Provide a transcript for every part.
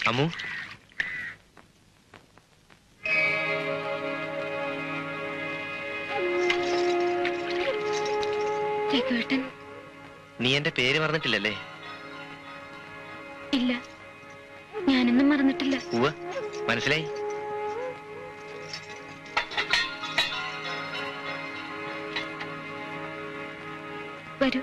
അമ്മു രഘുവേട്ടൻ നീ എന്റെ പേര് മറന്നിട്ടില്ലല്ലേ ഇല്ല ഞാനൊന്നും മറന്നിട്ടില്ല ഉവ്വ് മനസ്സിലായി വരൂ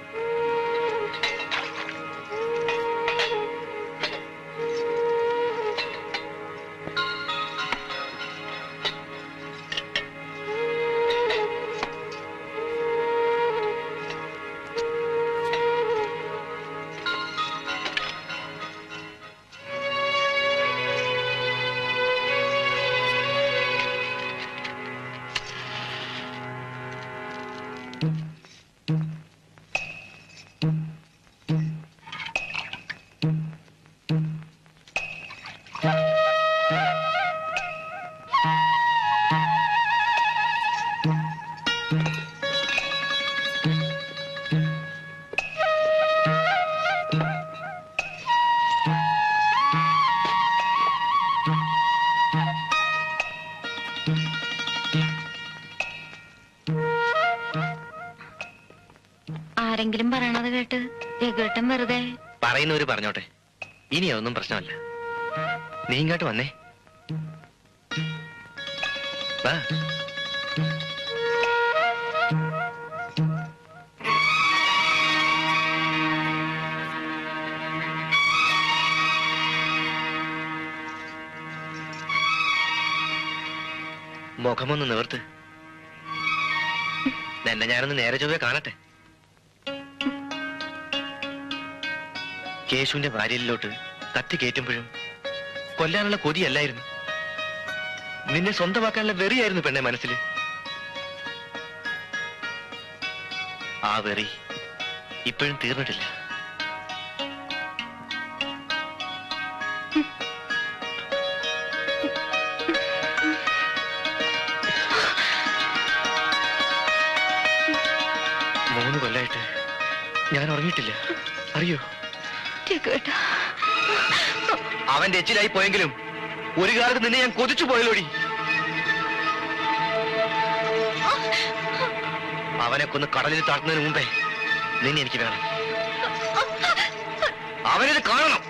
ആരെങ്കിലും പറയണത് കേട്ട് രഘുവേട്ടൻ വെറുതെ പറയുന്നവര് പറഞ്ഞോട്ടെ ഇനി അതൊന്നും പ്രശ്നമല്ല നീ ഇങ്ങോട്ട് വന്നേ വാ മുഖമൊന്ന് നിവർത്ത് എന്നെ ഞാനൊന്ന് നേരെ ചൊവ്വേ കാണട്ടെ കേശുവിന്റെ ഭാര്യയിലോട്ട് കത്തി കയറ്റുമ്പോഴും കൊല്ലാനുള്ള കൊതിയല്ലായിരുന്നു നിന്നെ സ്വന്തമാക്കാനുള്ള വെറിയായിരുന്നു പെണ്ണെ മനസ്സിൽ ആ വെറി ഇപ്പോഴും തീർന്നിട്ടില്ല മൂന്ന് കൊല്ലായിട്ട് ഞാൻ ഉറങ്ങിയിട്ടില്ല അറിയോ രഘുവേട്ട അവന്റെ എച്ചിലായി പോയെങ്കിലും ഒരു കാലത്ത് നിന്നെ ഞാൻ കൊതിച്ചു പോയല്ലോടി അവനെ കൊന്ന് കടലിൽ താഴ്ത്തുന്നതിന് മുമ്പേ നിന്നെ എനിക്ക് വേണം അവനിത് കാണണം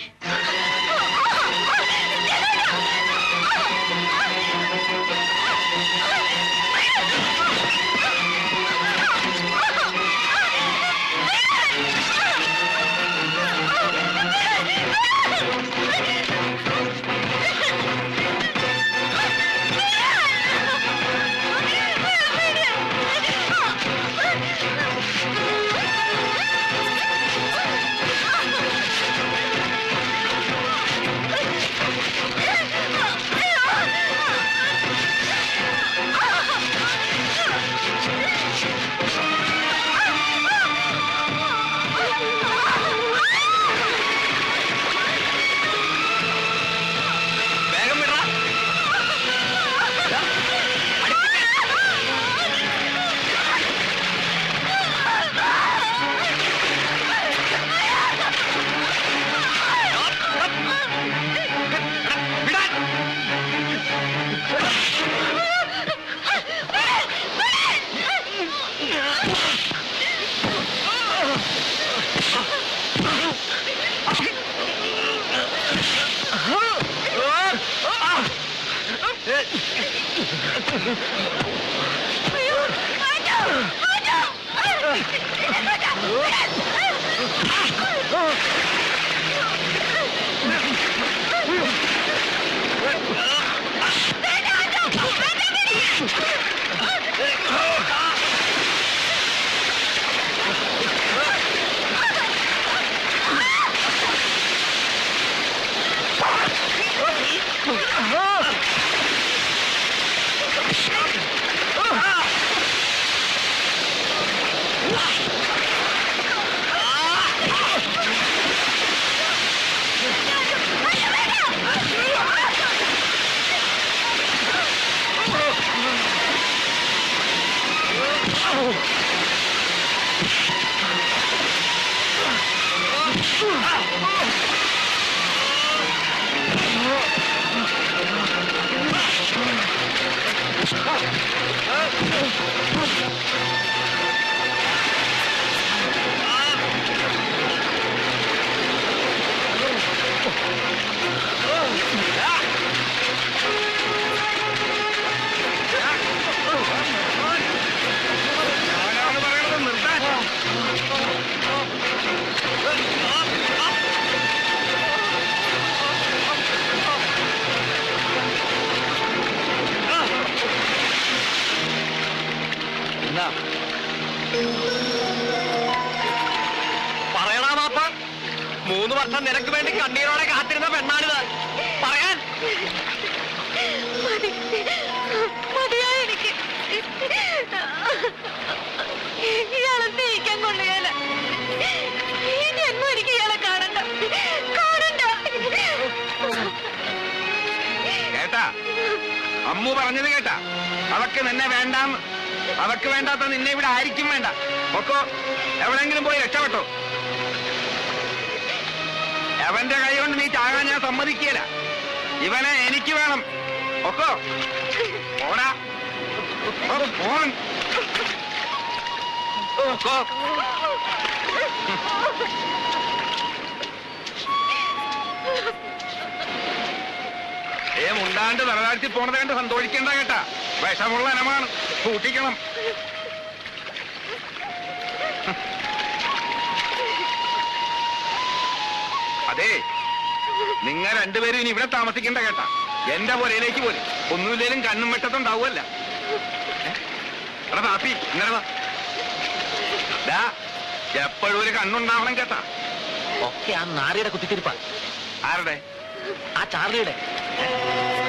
വേഗം വിടറാ വിടാൻ ഞാനാണ് പറയണത് നിർത്താൻ എന്താ പറയണ മാപ്പ മൂന്ന് വർഷം നിനക്ക് വേണ്ടി കണ്ണീരോടെ കാത്തിരുന്ന പെണ്ണാണിത് പറയാൻ മതി മതിയാ എനിക്ക് ഇയാളെ സ്നേഹിക്കാൻ കൊള്ളുകയല്ല ഇനി എന്നും എനിക്ക് ഇയാളെ കാണണ്ട കാണണ്ട കേട്ടാ അമ്മു പറഞ്ഞത് കേട്ടാ അവക്ക് നിന്നെ വേണ്ടാന്ന് അവക്ക് വേണ്ടാത്ത നിന്നെ ഇവിടെ ആയിരിക്കും വേണ്ട ഒക്കോ എവിടെങ്കിലും പോയി രക്ഷപ്പെട്ടോ അവന്റെ കൈ കൊണ്ട് നീ ചാകാൻ ഞാൻ സമ്മതിക്കുകയില്ല ഇവനെ എനിക്ക് വേണം ഒക്കോ ഓടാ ഓ, പോൺ. ഒക്കോ ഏ മുണ്ടാണ്ട് തലതാഴ്ത്തി പോണത് കണ്ട് സന്തോഷിക്കേണ്ട കേട്ടാ വിഷമുള്ള ഇനമാണ് സൂക്ഷിക്കണം അതെ നിങ്ങൾ രണ്ടുപേരും ഇനി ഇവിടെ താമസിക്കേണ്ട കേട്ടാ എന്റെ പുരയിലേക്ക് പോലും ഒന്നുമില്ലേലും കണ്ണും വെട്ടത്തുണ്ടാവുമല്ല എടാ പാപ്പി ഇങ്ങനെ വാ. ദാ, എപ്പോഴും ഒരു കണ്ണുണ്ടാവണം കേട്ടാ ഒക്കെ ആ നാരിയുടെ കുത്തിത്തിരിപ്പ ആരുടെ ആ ചാർലിയുടെ